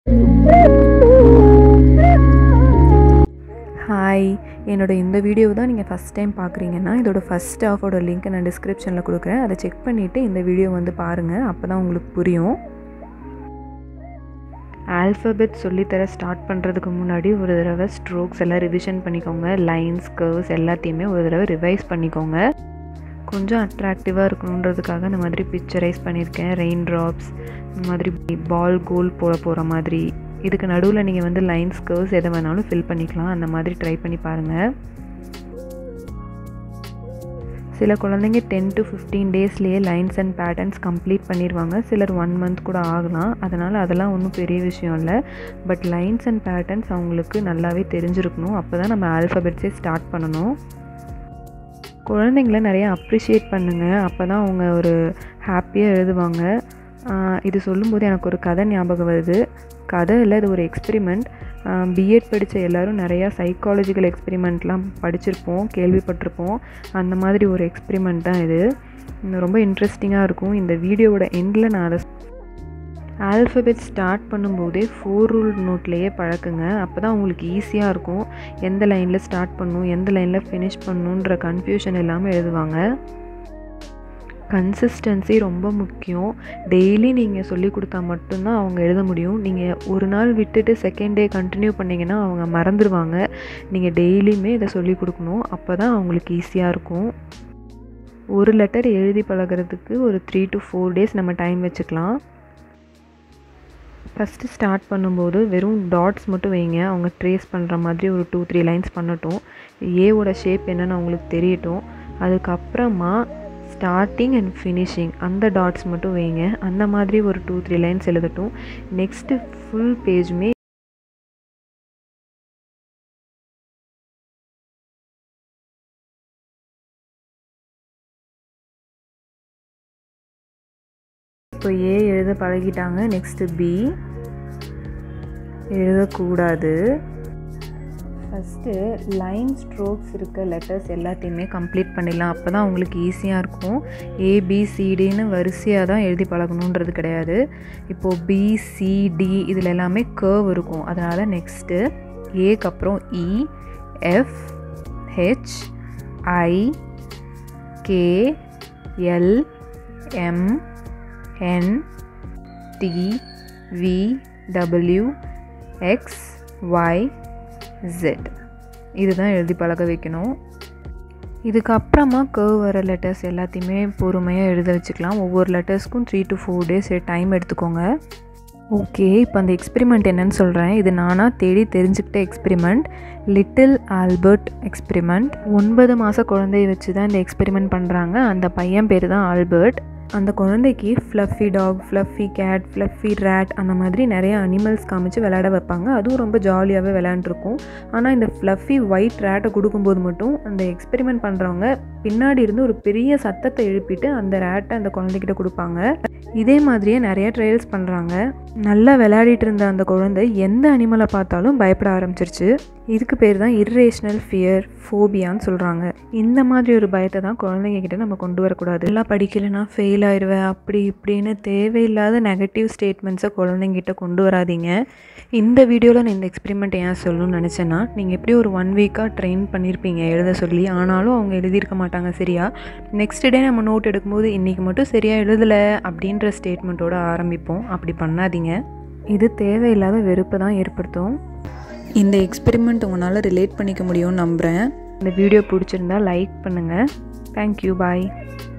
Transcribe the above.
hi என்னோட இந்த video தான் நீங்கள் ஃபஸ்ட் டைம் பார்க்குறீங்கன்னா இதோட ஃபஸ்ட் ஆஃபோட லிங்க்கை நான் டிஸ்கிரிப்ஷனில் கொடுக்குறேன் அதை செக் பண்ணிவிட்டு இந்த வீடியோ வந்து பாருங்கள் அப்போ தான் உங்களுக்கு புரியும் ஆல்ஃபபெட் சொல்லித்தர ஸ்டார்ட் பண்ணுறதுக்கு முன்னாடி ஒரு தடவை ஸ்ட்ரோக்ஸ் எல்லாம் ரிவிஷன் பண்ணிக்கோங்க லைன்ஸ் கர்வ்ஸ் எல்லாத்தையுமே ஒரு தடவை ரிவைஸ் பண்ணிக்கோங்க கொஞ்சம் அட்ராக்டிவாக இருக்கணுன்றதுக்காக இந்த மாதிரி பிக்சரைஸ் பண்ணியிருக்கேன் ரெயின் ட்ராப்ஸ் இந்த மாதிரி பால் கோல் போட போகிற மாதிரி இதுக்கு நடுவில் நீங்கள் வந்து லைன்ஸ் கர்வ்ஸ் எதை வேணாலும் ஃபில் பண்ணிக்கலாம் அந்த மாதிரி ட்ரை பண்ணி பாருங்கள் சில குழந்தைங்க டென் டு ஃபிஃப்டீன் டேஸ்லேயே லைன்ஸ் அண்ட் பேட்டர்ன்ஸ் கம்ப்ளீட் பண்ணிடுவாங்க சிலர் ஒன் மந்த் கூட ஆகலாம் அதனால் அதெல்லாம் ஒன்றும் பெரிய விஷயம் இல்லை பட் லைன்ஸ் அண்ட் பேட்டர்ன்ஸ் அவங்களுக்கு நல்லாவே தெரிஞ்சிருக்கணும் அப்போ தான் நம்ம ஆல்ஃபபெட்ஸே ஸ்டார்ட் பண்ணணும் குழந்தைங்கள நிறைய அப்ரிஷியேட் பண்ணுங்கள் அப்போ தான் அவங்க ஒரு ஹாப்பியாக எழுதுவாங்க இது சொல்லும்போது எனக்கு ஒரு கதை ஞாபகம் வருது கதை இல்லை இது ஒரு எக்ஸ்பெரிமெண்ட் பிஎட் படித்த எல்லோரும் நிறையா சைக்காலஜிக்கல் எக்ஸ்பெரிமெண்ட்லாம் படிச்சிருப்போம் கேள்விப்பட்டிருப்போம் அந்த மாதிரி ஒரு எக்ஸ்பெரிமெண்ட் தான் இது ரொம்ப இன்ட்ரெஸ்டிங்காக இருக்கும் இந்த வீடியோவோட எண்டில் நான் அதை ஆல்ஃபபெட் ஸ்டார்ட் பண்ணும்போதே ஃபோர் ரூல் நோட்லேயே பழக்குங்க அப்போ தான் உங்களுக்கு ஈஸியாக இருக்கும் எந்த லைனில் ஸ்டார்ட் பண்ணணும் எந்த லைனில் ஃபினிஷ் பண்ணணுன்ற கன்ஃபியூஷன் இல்லாமல் எழுதுவாங்க கன்சிஸ்டன்சி ரொம்ப முக்கியம் டெய்லி நீங்கள் சொல்லி கொடுத்தா மட்டும்தான் அவங்க எழுத முடியும் நீங்கள் ஒரு நாள் விட்டுட்டு செகண்ட் டே கண்டினியூ பண்ணிங்கன்னா அவங்க மறந்துடுவாங்க நீங்கள் டெய்லியுமே இதை சொல்லி கொடுக்கணும் அப்போ தான் அவங்களுக்கு ஈஸியாக இருக்கும் ஒரு லெட்டர் எழுதி பழகிறதுக்கு ஒரு த்ரீ டு ஃபோர் டேஸ் நம்ம டைம் வச்சுக்கலாம் ஃபஸ்ட்டு ஸ்டார்ட் பண்ணும்போது வெறும் டாட்ஸ் மட்டும் வைங்க அவங்க ட்ரேஸ் பண்ணுற மாதிரி ஒரு டூ த்ரீ லைன்ஸ் பண்ணட்டும் ஏவோட ஷேப் என்னென்னு அவங்களுக்கு தெரியட்டும் அதுக்கப்புறமா ஸ்டார்டிங் அண்ட் ஃபினிஷிங் அந்த டாட்ஸ் மட்டும் வைங்க அந்த மாதிரி ஒரு டூ த்ரீ லைன்ஸ் எழுதட்டும் நெக்ஸ்ட்டு ஃபுல் பேஜுமே இப்போ ஏ எழுத பழகிட்டாங்க நெக்ஸ்ட்டு பி எழுதக்கூடாது ஃபஸ்ட்டு லைன் ஸ்ட்ரோக்ஸ் இருக்க லெட்டர்ஸ் எல்லாத்தையுமே கம்ப்ளீட் பண்ணிடலாம் அப்போ தான் உங்களுக்கு ஈஸியாக இருக்கும் ஏபிசிடின்னு வரிசையாக தான் எழுதி பழகணுன்றது கிடையாது இப்போது பிசிடி இதில் எல்லாமே கர்வ் இருக்கும் அதனால் நெக்ஸ்ட்டு ஏக்கு அப்புறம் E F H I K L M N T V W X Y Z இதுதான் எழுதி பழக வைக்கணும் இதுக்கப்புறமா கர்வ் வர லெட்டர்ஸ் எல்லாத்தையுமே பொறுமையாக எழுத வச்சுக்கலாம் ஒவ்வொரு லெட்டர்ஸ்க்கும் three to four days time எடுத்துக்கோங்க ஓகே இப்போ அந்த எக்ஸ்பெரிமெண்ட் என்னன்னு சொல்கிறேன் இது நானாக தேடி தெரிஞ்சுக்கிட்ட எக்ஸ்பெரிமெண்ட் லிட்டில் ஆல்பர்ட் எக்ஸ்பெரிமெண்ட் ஒன்பது மாத குழந்தைய வச்சு தான் இந்த எக்ஸ்பெரிமெண்ட் பண்ணுறாங்க அந்த பையன் பேர் தான் ஆல்பர்ட் அந்த குழந்தைக்கு fluffy dog fluffy cat fluffy rat அந்த மாதிரி நிறைய அனிமல்ஸ் காமிச்சு விளையாட வைப்பாங்க அதுவும் ரொம்ப ஜாலியாகவே விளையாண்டுருக்கும் ஆனால் இந்த ஃப்ளஃபி ஒயிட் ரேட்டை கொடுக்கும்போது மட்டும் அந்த எக்ஸ்பெரிமெண்ட் பண்ணுறவங்க பின்னாடி இருந்து ஒரு பெரிய சத்தத்தை எழுப்பிட்டு அந்த ரேட்டை அந்த குழந்தைகிட்ட கொடுப்பாங்க இதே மாதிரியே நிறைய ட்ரையல்ஸ் பண்ணுறாங்க நல்லா விளையாடிட்டு இருந்த அந்த குழந்தை எந்த அனிமலை பார்த்தாலும் பயப்பட ஆரம்பிச்சிருச்சு இதுக்கு பேர் தான் இர்ரேஷ்னல் ஃபியர் ஃபோபியான்னு சொல்கிறாங்க இந்த மாதிரி ஒரு பயத்தை தான் குழந்தைங்க கிட்ட நம்ம கொண்டு வரக்கூடாது எல்லாம் படிக்கலைன்னா ஃபெயில் ஆயிடுவேன் அப்படி இப்படின்னு தேவையில்லாத நெகட்டிவ் ஸ்டேட்மெண்ட்ஸை குழந்தைங்கிட்ட கொண்டு வராதிங்க இந்த வீடியோவில் நான் இந்த எக்ஸ்பெரிமெண்ட் ஏன் சொல்லணும்னு நினச்சேன்னா நீங்கள் எப்படி ஒரு ஒன் வீக்காக ட்ரெயின் பண்ணியிருப்பீங்க எழுத சொல்லி ஆனாலும் அவங்க எழுதியிருக்க மாட்டாங்க சரியா நெக்ஸ்ட் டே நம்ம நோட் எடுக்கும்போது இன்றைக்கி மட்டும் சரியாக எழுதலை அப்படின்ற ஸ்டேட்மெண்ட்டோட ஆரம்பிப்போம் அப்படி பண்ணாதீங்க இது தேவையில்லாத வெறுப்பை தான் ஏற்படுத்தும் இந்த எக்ஸ்பெரிமெண்ட் உங்களால் ரிலேட் பண்ணிக்க முடியும்னு நம்புகிறேன் இந்த வீடியோ பிடிச்சிருந்தா லைக் பண்ணுங்கள் தேங்க்யூ பாய்